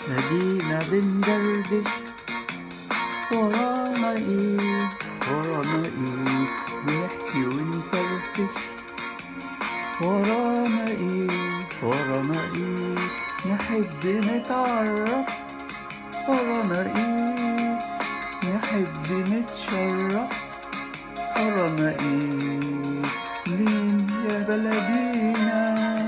ادينا بندردش ورانا ايه ورانا ايه بنحكي ونفرفش ورانا ايه ورانا ايه نحب نتعرف ورانا ايه نحب نتشرف ورانا ايه مين يا بلدينا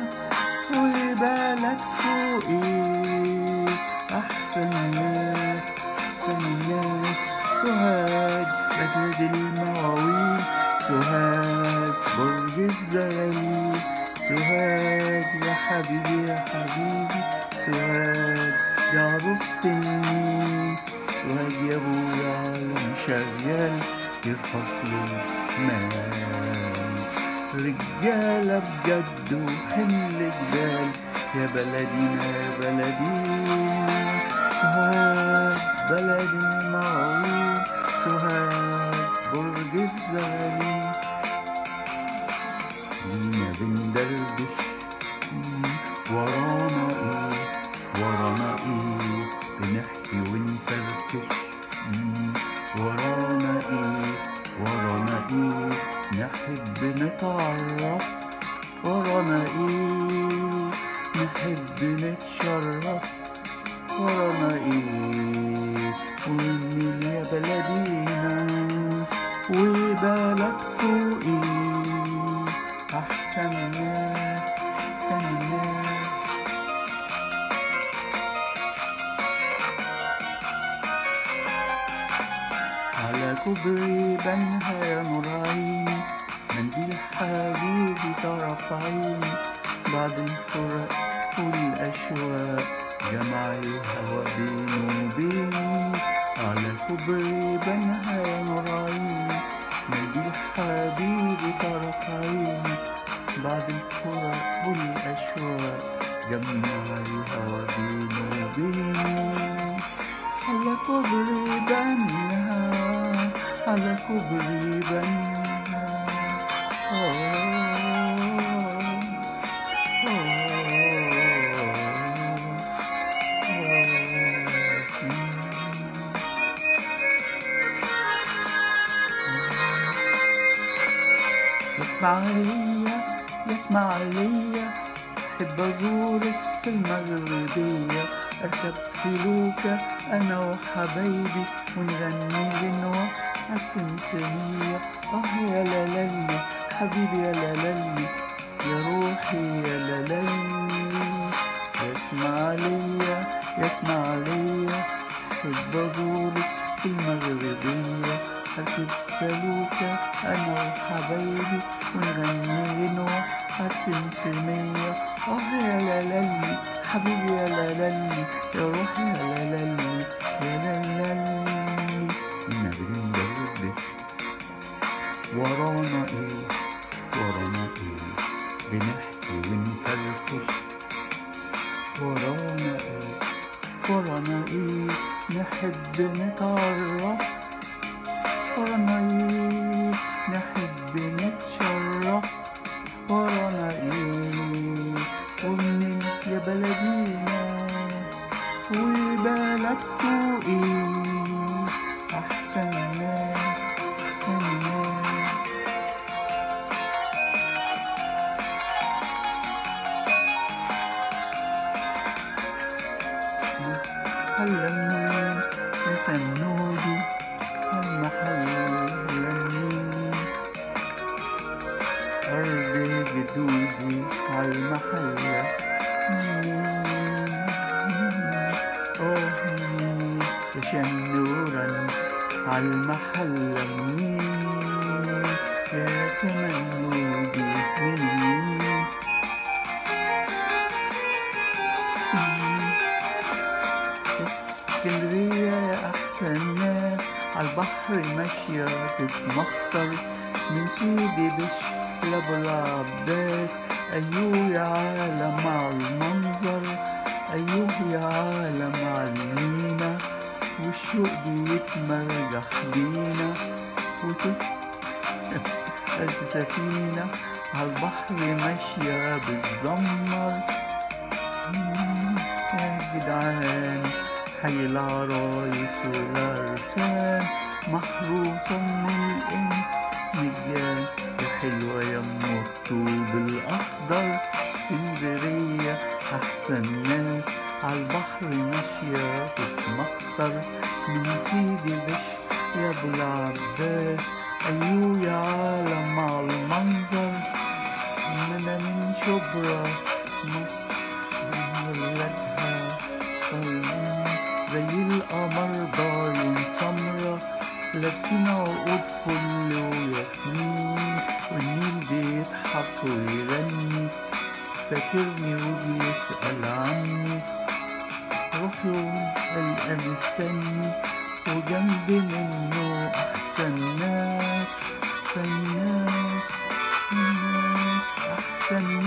وبلدكوا ايه احسن ناس احسن ناس سوهاج بلد المواويل سوهاج برج الزغاليل سوهاج يا حبيبي يا حبيبي سوهاج يا عروسة النيل سوهاج يا ابويا عالم شغال يرخص له مال رجالة بجد وحمل جبال يا بلدينا يا بلدينا سوهاج بلد المواويل سوهاج برج الزغاليل لينا بندردش ورانا ايه ورانا ايه بنحكي ونفرفش ورانا ايه ورانا ايه نحب نتعرف ورانا ايه نحب نتشرف ورانا ايه ومين يا بلدينا وبلدكوا ايه احسن ناس احسن ناس على كوبري بنها يا نور عيني منديل حبيبي طرف عيني بعد الفراق والأشواق جمع الهوى بيني وبيني على كوبري بنها يا نور عيني منديل حبيبي طرف عيني بعد الفراق والأشواق جمع الهوى بيني وبيني على كوبري بنها على كوبري بنها اسماعيلية يا اسماعيلية أحب أزورك في المغربية أركب فلوكة أنا وحبايبي ونغني غنوة عالسمسمية آه يا لالي حبيبي يا لالي يا روحي يا لالي يا اسماعيلية يا اسماعيلية أحب أزورك في المغربية أركب فلوكة أنا وحبايبي ونغني غنوة عالسمسمية آه يا لالي حبيبي يا لالي يا روحي يا لالي يا لالي إنا بندردش ورانا إيه ورانا إيه بنحكي ونفرفش ورانا إيه ورانا إيه نحب نتعرف ورانا إيه نحب نتشرف ورانا إيه ومنين يا بلدينا وبلدكوا إيه أحسن ناس أحسن ناس هلا منين يا سنودي المحل منين أرض جدودي عالمحلة أوه يا شنورا عالمحلة منين يا سمنودي منين اسكندرية يا أحسن ناس عالبحر ماشية تتمخطر من سيدي بشر لأبو العباس أيوه يا عالم عالمنظر أيوه يا عالم عالمينا والشوق بيتمرجح بينا وتت ألف سفينة عالبحر ماشية بتزمر يا جدعان حي العرايس والعرسان محروسة من الإنس مجان يا حلوة يا أم الطوب الأخضر اسكندرية أحسن ناس عالبحر ماشية بتمخطر من سيدي بش يا أبو العباس أيوه يا عالم عالمنظر أنا من شبرا مصر ولادها طالعين زي القمر بعيون سمرة لابسين عقود فل وياسمين والنيل بيضحك ويغني فاكرني وبيسأل عني روح يوم ألقى مستني وجنب منه أحسن ناس أحسن ناس أحسن ناس أحسن